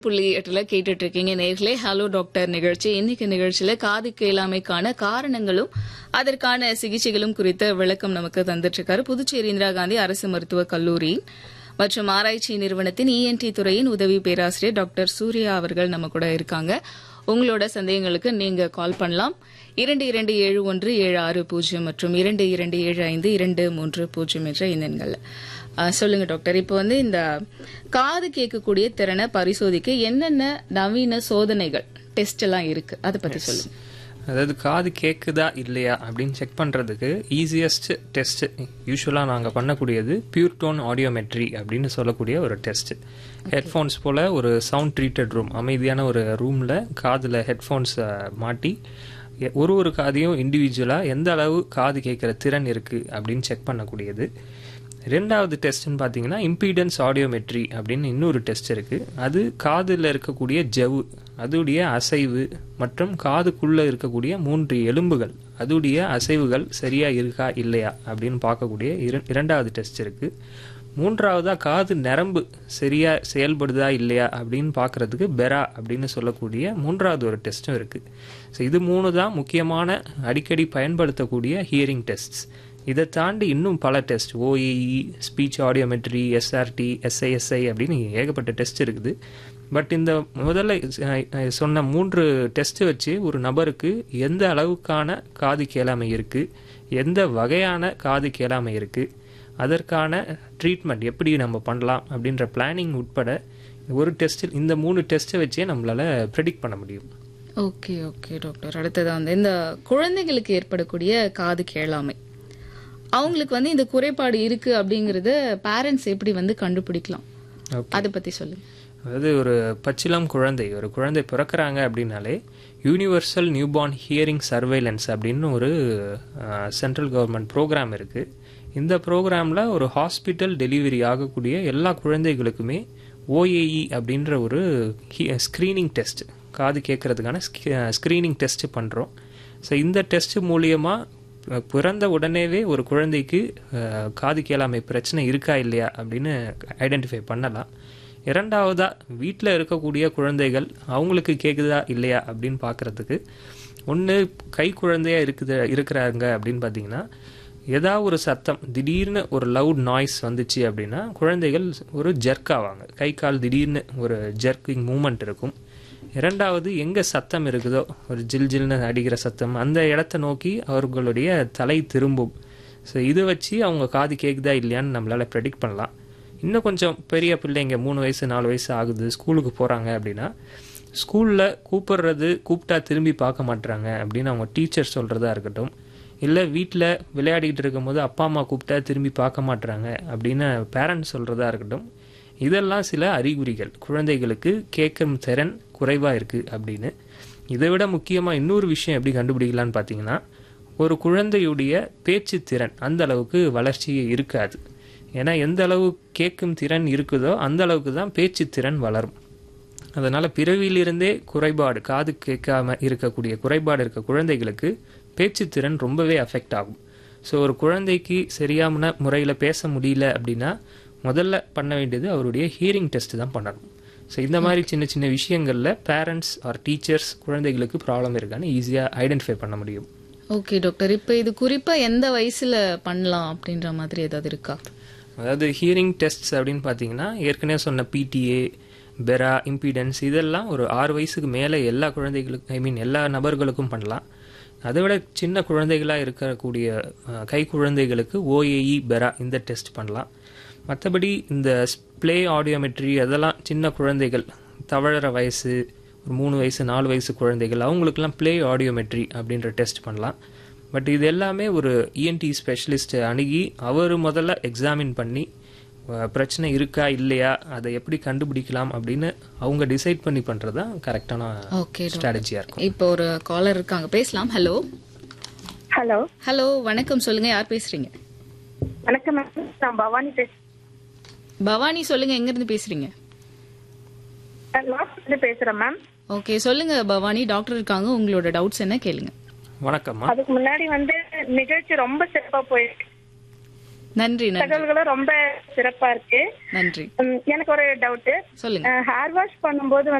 புள்ளி எட்டுல கேட்டுட்டு இருக்கீங்க நேர்களே ஹலோ டாக்டர் நிகழ்ச்சி இன்னைக்கு நிகழ்ச்சியில காது கேளாமைக்கான காரணங்களும் அதற்கான சிகிச்சைகளும் குறித்த விளக்கம் நமக்கு தந்துட்டு இருக்காரு புதுச்சேரி இந்திரா காந்தி அரசு மருத்துவக் கல்லூரி மற்றும் ஆராய்ச்சி நிறுவனத்தின் இஎன்டி துறையின் உதவி பேராசிரியர் டாக்டர் சூர்யா அவர்கள் நம்ம கூட இருக்காங்க உங்களோட சந்தேகங்களுக்கு நீங்க கால் பண்ணலாம் இரண்டு இரண்டு ஏழு ஒன்று ஏழு ஆறு பூஜ்ஜியம் மற்றும் இரண்டு இரண்டு ஏழு ஐந்து இரண்டு மூன்று பூஜ்ஜியம் என்ற எண்ணெண்கள் அஹ், சொல்லுங்க டாக்டர் இப்போ வந்து இந்த காது கேட்கக்கூடிய திறனை பரிசோதிக்க என்னென்ன நவீன சோதனைகள் டெஸ்ட் எல்லாம் இருக்கு அதை பத்தி சொல்லுங்க அதாவது காது கேட்குதா இல்லையா அப்படின்னு செக் பண்ணுறதுக்கு ஈஸியஸ்ட் டெஸ்ட் யூஸ்வலாக நாங்கள் பண்ணக்கூடியது பியூர் டோன் ஆடியோமெட்ரி அப்படின்னு சொல்லக்கூடிய ஒரு டெஸ்ட் ஹெட்ஃபோன்ஸ் போல் ஒரு சவுண்ட் ட்ரீட்டட் ரூம் அமைதியான ஒரு ரூமில் காதில் ஹெட்ஃபோன்ஸை மாட்டி எ- ஒரு ஒரு காதையும் இண்டிவிஜுவலாக எந்த அளவு காது கேட்குற திறன் இருக்குது அப்படின்னு செக் பண்ணக்கூடியது ரெண்டாவது டெஸ்ட்னு பார்த்தீங்கன்னா இம்பீடன்ஸ் ஆடியோமெட்ரி அப்படின்னு இன்னொரு டெஸ்ட் இருக்குது அது காதில் இருக்கக்கூடிய ஜவ்வு அதுடைய அசைவு மற்றும் காதுக்குள்ளே இருக்கக்கூடிய மூன்று எலும்புகள் அதுடைய அசைவுகள் சரியாக இருக்கா இல்லையா அப்படின்னு பார்க்கக்கூடிய இர- இரண்டாவது டெஸ்ட் இருக்குது மூன்றாவதா காது நரம்பு சரியா செயல்படுதா இல்லையா அப்படின்னு பார்க்கறதுக்கு பெரா அப்படின்னு சொல்லக்கூடிய மூன்றாவது ஒரு டெஸ்ட்டும் இருக்குது ஸோ இது மூணு தான் முக்கியமான அடிக்கடி பயன்படுத்தக்கூடிய ஹியரிங் டெஸ்ட்ஸ் இதை தாண்டி இன்னும் பல test OAE speech audiometry SRT SISI அப்படின்னு ஏகப்பட்ட டெஸ்ட் இருக்குது பட் இந்த முதல்ல அஹ், அஹ், சொன்ன மூன்று டெஸ்ட் வச்சு ஒரு நபருக்கு எந்த அளவுக்கான காது கேளாமை இருக்குது எந்த வகையான காது கேளாமை இருக்குது அதற்கான ட்ரீட்மெண்ட் எப்படி நம்ம பண்ணலாம் அப்படின்ற பிளானிங் உட்பட ஒரு டெஸ்ட்டில் இந்த மூணு டெஸ்ட்டை வச்சே நம்மளால ப்ரெடிக்ட் பண்ண முடியும் ஓகே ஓகே டாக்டர் அடுத்தது வந்து இந்த குழந்தைகளுக்கு ஏற்படக்கூடிய காது கேளாமை அவங்களுக்கு வந்து இந்த குறைபாடு இருக்கு அப்படிங்கறத பேரண்ட்ஸ் எப்படி வந்து கண்டுபிடிக்கலாம் அதை பத்தி சொல்லுங்க அதாவது ஒரு பச்சிளம் குழந்தை ஒரு குழந்தை பிறக்கறாங்க அப்படின்னாலே யூனிவர்சல் நியூபார்ன் ஹியரிங் சர்வைலன்ஸ் அப்படின்னு ஒரு சென்ட்ரல் கவர்மெண்ட் ப்ரோக்ராம் இருக்குது இந்த ப்ரோக்ராமில் ஒரு ஹாஸ்பிட்டல் டெலிவரி ஆகக்கூடிய எல்லா குழந்தைகளுக்குமே ஓஏஇ அப்படின்ற ஒரு ஸ்க்ரீனிங் டெஸ்ட் காது கேட்கறதுக்கான ஸ்க்ரீனிங் டெஸ்ட் பண்ணுறோம் ஸோ இந்த டெஸ்ட் மூலியமாக பிறந்த உடனேவே ஒரு குழந்தைக்கு அஹ், காது கேளாமை பிரச்சனை இருக்கா இல்லையா அப்படின்னு ஐடென்டிஃபை பண்ணலாம் இரண்டாவதா வீட்டில் இருக்கக்கூடிய குழந்தைகள் அவங்களுக்கு கேட்குதா இல்லையா அப்படின்னு பார்க்கறதுக்கு ஒன்று கை குழந்தையா இருக்குது இருக்கிறாங்க அப்படின்னு பார்த்தீங்கன்னா ஏதாவது ஒரு சத்தம் திடீர்னு ஒரு லவுட் நாய்ஸ் வந்துச்சு அப்படின்னா குழந்தைகள் ஒரு ஜெர்க் ஆவாங்க கை கால் திடீர்னு ஒரு ஜெர்க்கிங் மூமெண்ட் இருக்கும் இரண்டாவது எங்கே சத்தம் இருக்குதோ ஒரு ஜில் ஜில்னு அடிக்கிற சத்தம் அந்த இடத்த நோக்கி அவர்களுடைய தலை திரும்பும் ஸோ இதை வச்சு அவங்க காது கேட்குதா இல்லையான்னு நம்மளால் ப்ரெடிக்ட் பண்ணலாம் இன்னும் கொஞ்சம் பெரிய பிள்ளைங்க மூணு வயசு நாலு வயசு ஆகுது ஸ்கூலுக்கு போகிறாங்க அப்படின்னா ஸ்கூலில் கூப்பிடுறது கூப்பிட்டா திரும்பி பார்க்க மாட்றாங்க அப்படின்னு அவங்க டீச்சர் சொல்கிறதா இருக்கட்டும் இல்லை வீட்டில் விளையாடிட்டு இருக்கும்போது அப்பா அம்மா கூப்பிட்டா திரும்பி பார்க்க மாட்றாங்க அப்படின்னு பேரண்ட்ஸ் சொல்கிறதா இருக்கட்டும் இதெல்லாம் சில அறிகுறிகள் குழந்தைகளுக்கு கேட்கும் திறன் குறைவாக இருக்குது அப்படின்னு இதை விட முக்கியமாக இன்னொரு விஷயம் எப்படி கண்டுபிடிக்கலான்னு பார்த்தீங்கன்னா ஒரு குழந்தையுடைய பேச்சு திறன் அந்த அளவுக்கு வளர்ச்சி இருக்காது ஏன்னா எந்த அளவு கேட்கும் திறன் இருக்குதோ அந்த அளவுக்கு தான் பேச்சு திறன் வளரும் அதனால பிறவியிலிருந்தே குறைபாடு காது கேட்காம இருக்கக்கூடிய குறைபாடு இருக்க குழந்தைகளுக்கு பேச்சு திறன் ரொம்பவே அஃபெக்ட் ஆகும் ஸோ ஒரு குழந்தைக்கு சரியான முறையில் பேச முடியல அப்படின்னா முதல்ல பண்ண வேண்டியது அவருடைய ஹியரிங் டெஸ்ட் தான் பண்ணணும் ஸோ இந்த மாதிரி சின்ன சின்ன விஷயங்களில் பேரண்ட்ஸ் ஆர் டீச்சர்ஸ் குழந்தைகளுக்கு ப்ராப்ளம் இருக்கான்னு ஈஸியாக ஐடென்டிஃபை பண்ண முடியும் ஓகே டாக்டர் இப்போ இது குறிப்பா எந்த வயசுல பண்ணலாம் அப்படின்ற மாதிரி ஏதாவது இருக்கா அதாவது ஹியரிங் டெஸ்ட்ஸ் அப்படின்னு பார்த்தீங்கன்னா ஏற்கனவே சொன்ன பிடிஏ பெரா இம்பீடன்ஸ் இதெல்லாம் ஒரு ஆறு வயசுக்கு மேலே எல்லா குழந்தைகளுக்கும் ஐ மீன் எல்லா நபர்களுக்கும் பண்ணலாம் அதை விட சின்ன குழந்தைகளாக இருக்கக்கூடிய அஹ், கை குழந்தைகளுக்கு ஓஏஇ பெரா இந்த டெஸ்ட் பண்ணலாம் மற்றபடி இந்த ப்ளே ஆடியோமெட்ரி அதெல்லாம் சின்ன குழந்தைகள் தவழற வயசு ஒரு மூணு வயசு நாலு வயசு குழந்தைகள் அவங்களுக்கெல்லாம் ப்ளே ஆடியோமெட்ரி அப்படின்ற டெஸ்ட் பண்ணலாம் பட் இது எல்லாமே ஒரு இஎன்டி ஸ்பெஷலிஸ்ட்டை அணுகி அவர் முதல்ல எக்ஸாமின் பண்ணி அஹ், பிரச்சனை இருக்கா இல்லையா அதை எப்படி கண்டுபிடிக்கலாம் அப்படின்னு அவங்க டிசைட் பண்ணி பண்ணுறது தான் கரெக்டான ஓகே ஸ்ட்ராட்டஜியாக இருக்கும் இப்போ ஒரு காலர் இருக்காங்க பேசலாம் ஹலோ ஹலோ ஹலோ வணக்கம் சொல்லுங்க யார் பேசுறீங்க வணக்கம் மேம் நான் பவானி பேசுறேன் பவானி சொல்லுங்க எங்க இருந்து பேசுறீங்க லாஸ்ட்ல பேசுறேன் மேம் ஓகே சொல்லுங்க பவானி டாக்டர் இருக்காங்க உங்களோட டவுட்ஸ் என்ன கேளுங்க வணக்கம்மா அதுக்கு முன்னாடி வந்து நிகழ்ச்சி ரொம்ப சிறப்பா போயிருக்கு நன்றி நன்றி தகவல்களும் ரொம்ப சிறப்பா இருக்கு நன்றி உம், எனக்கு ஒரு டவுட் சொல்லுங்க ஹேர் வாஷ் பண்ணும்போது